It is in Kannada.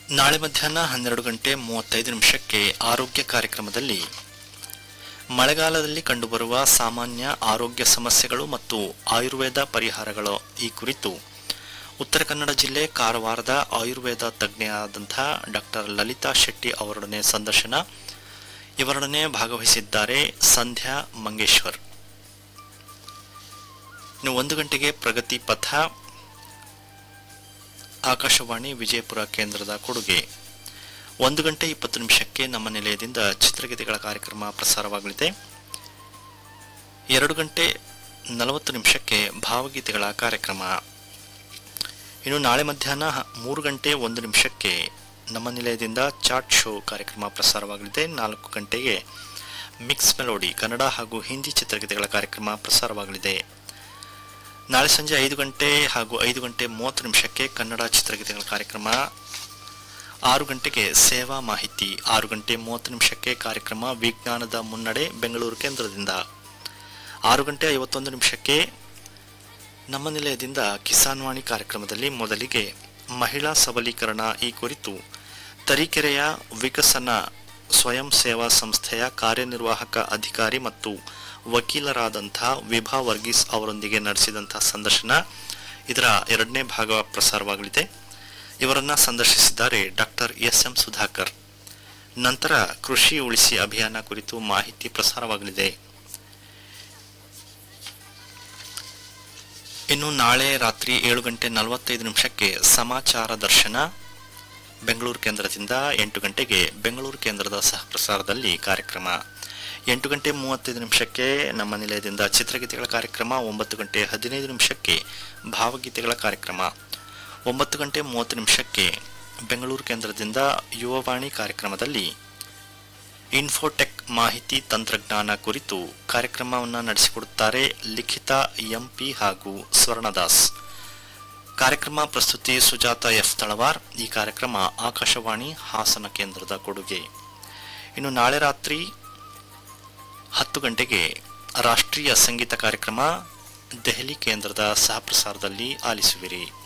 ನಾಳೆ ಮಧ್ಯಾಹ್ನ ಹನ್ನೆರಡು ಗಂಟೆ ಮೂವತ್ತೈದು ನಿಮಿಷಕ್ಕೆ ಆರೋಗ್ಯ ಕಾರ್ಯಕ್ರಮದಲ್ಲಿ ಮಳೆಗಾಲದಲ್ಲಿ ಕಂಡುಬರುವ ಸಾಮಾನ್ಯ ಆರೋಗ್ಯ ಸಮಸ್ಯೆಗಳು ಮತ್ತು ಆಯುರ್ವೇದ ಪರಿಹಾರಗಳು ಈ ಕುರಿತು ಉತ್ತರ ಕನ್ನಡ ಜಿಲ್ಲೆ ಕಾರವಾರದ ಆಯುರ್ವೇದ ತಜ್ಞೆಯಾದಂಥ ಡಾಕ್ಟರ್ ಲಲಿತಾ ಶೆಟ್ಟಿ ಅವರೊಡನೆ ಸಂದರ್ಶನ ಇವರೊಡನೆ ಭಾಗವಹಿಸಿದ್ದಾರೆ ಸಂಧ್ಯಾ ಮಂಗೇಶ್ವರ್ ಇನ್ನು ಒಂದು ಗಂಟೆಗೆ ಪ್ರಗತಿ ಪಥ ಆಕಾಶವಾಣಿ ವಿಜಯಪುರ ಕೇಂದ್ರದ ಕೊಡುಗೆ ಒಂದು ಗಂಟೆ ಇಪ್ಪತ್ತು ನಿಮಿಷಕ್ಕೆ ನಮ್ಮ ನಿಲಯದಿಂದ ಚಿತ್ರಗೀತೆಗಳ ಕಾರ್ಯಕ್ರಮ ಪ್ರಸಾರವಾಗಲಿದೆ ಎರಡು ಗಂಟೆ ನಲವತ್ತು ನಿಮಿಷಕ್ಕೆ ಭಾವಗೀತೆಗಳ ಕಾರ್ಯಕ್ರಮ ಇನ್ನು ನಾಳೆ ಮಧ್ಯಾಹ್ನ ಹ- ಮೂರು ಗಂಟೆ ಒಂದು ನಿಮಿಷಕ್ಕೆ ನಮ್ಮ ನಿಲಯದಿಂದ ಚಾಟ್ ಶೋ ಕಾರ್ಯಕ್ರಮ ಪ್ರಸಾರವಾಗಲಿದೆ ನಾಲ್ಕು ಗಂಟೆಗೆ ಮಿಕ್ಸ್ ಮೆಲೋಡಿ ಕನ್ನಡ ಹಾಗೂ ಹಿಂದಿ ಚಿತ್ರಗೀತೆಗಳ ಕಾರ್ಯಕ್ರಮ ಪ್ರಸಾರವಾಗಲಿದೆ ನಾಳೆ ಸಂಜೆ ಐದು ಗಂಟೆ ಹಾಗೂ ಐದು ಗಂಟೆ ಮೂವತ್ತು ನಿಮಿಷಕ್ಕೆ ಕನ್ನಡ ಚಿತ್ರಗೀತೆಗಳ ಕಾರ್ಯಕ್ರಮ ಆರು ಗಂಟೆಗೆ ಸೇವಾ ಮಾಹಿತಿ ಆರು ಗಂಟೆ ಮೂವತ್ತು ನಿಮಿಷಕ್ಕೆ ಕಾರ್ಯಕ್ರಮ ವಿಜ್ಞಾನದ ಮುನ್ನಡೆ ಬೆಂಗಳೂರು ಕೇಂದ್ರದಿಂದ ಆರು ಗಂಟೆ ಐವತ್ತೊಂದು ನಿಮಿಷಕ್ಕೆ ನಮ್ಮ ನಿಲಯದಿಂದ ಕಿಸಾನ್ ವಾಣಿ ಕಾರ್ಯಕ್ರಮದಲ್ಲಿ ಮೊದಲಿಗೆ ಮಹಿಳಾ ಸಬಲೀಕರಣ ಈ ಕುರಿತು ತರೀಕೆರೆಯ ವಿಕಸನ ಸ್ವಯಂ ಸೇವಾ ಸಂಸ್ಥೆಯ ಕಾರ್ಯನಿರ್ವಾಹಕ ಅಧಿಕಾರಿ ಮತ್ತು ವಕೀಲರಾದಂಥ ವಿಭಾ ವರ್ಗೀಸ್ ಅವರೊಂದಿಗೆ ನಡೆಸಿದಂಥ ಸಂದರ್ಶನ ಇದರ ಎರಡನೇ ಭಾಗ ಪ್ರಸಾರವಾಗಲಿದೆ ಇವರನ್ನ ಸಂದರ್ಶಿಸಿದ್ದಾರೆ ಡಾಕ್ಟರ್ ಎಸ್ ಎಂ ಸುಧಾಕರ್ ನಂತರ ಕೃಷಿ ಉಳಿಸಿ ಅಭಿಯಾನ ಕುರಿತು ಮಾಹಿತಿ ಪ್ರಸಾರವಾಗಲಿದೆ ಇನ್ನು ನಾಳೆ ರಾತ್ರಿ ಏಳು ಗಂಟೆ ನಲವತ್ತೈದು ನಿಮಿಷಕ್ಕೆ ಸಮಾಚಾರ ದರ್ಶನ ಬೆಂಗಳೂರು ಕೇಂದ್ರದಿಂದ ಎಂಟು ಗಂಟೆಗೆ ಬೆಂಗಳೂರು ಕೇಂದ್ರದ ಸಹ ಪ್ರಸಾರದಲ್ಲಿ ಕಾರ್ಯಕ್ರಮ ಎಂಟು ಗಂಟೆ ಮೂವತ್ತೈದು ನಿಮಿಷಕ್ಕೆ ನಮ್ಮ ನಿಲಯದಿಂದ ಚಿತ್ರಗೀತೆಗಳ ಕಾರ್ಯಕ್ರಮ ಒಂಬತ್ತು ಗಂಟೆ ಹದಿನೈದು ನಿಮಿಷಕ್ಕೆ ಭಾವಗೀತೆಗಳ ಕಾರ್ಯಕ್ರಮ ಒಂಬತ್ತು ಗಂಟೆ ಮೂವತ್ತು ನಿಮಿಷಕ್ಕೆ ಬೆಂಗಳೂರು ಕೇಂದ್ರದಿಂದ ಯುವವಾಣಿ ಕಾರ್ಯಕ್ರಮದಲ್ಲಿ ಇನ್ಫೋಟೆಕ್ ಮಾಹಿತಿ ತಂತ್ರಜ್ಞಾನ ಕುರಿತು ಕಾರ್ಯಕ್ರಮವನ್ನು ನಡೆಸಿಕೊಡುತ್ತಾರೆ ಲಿಖಿತಾ ಎಂಪಿ ಹಾಗೂ ಸ್ವರ್ಣದಾಸ್ ಕಾರ್ಯಕ್ರಮ ಪ್ರಸ್ತುತಿ ಸುಜಾತ ಎಫ್ ತಳವಾರ್ ಈ ಕಾರ್ಯಕ್ರಮ ಆಕಾಶವಾಣಿ ಹಾಸನ ಕೇಂದ್ರದ ಕೊಡುಗೆ ಇನ್ನು ನಾಳೆ ರಾತ್ರಿ ಹತ್ತು ಗಂಟೆಗೆ ರಾಷ್ಟ್ರೀಯ ಸಂಗೀತ ಕಾರ್ಯಕ್ರಮ ದೆಹಲಿ ಕೇಂದ್ರದ ಸಹಪ್ರಸಾರದಲ್ಲಿ ಆಲಿಸುವಿರಿ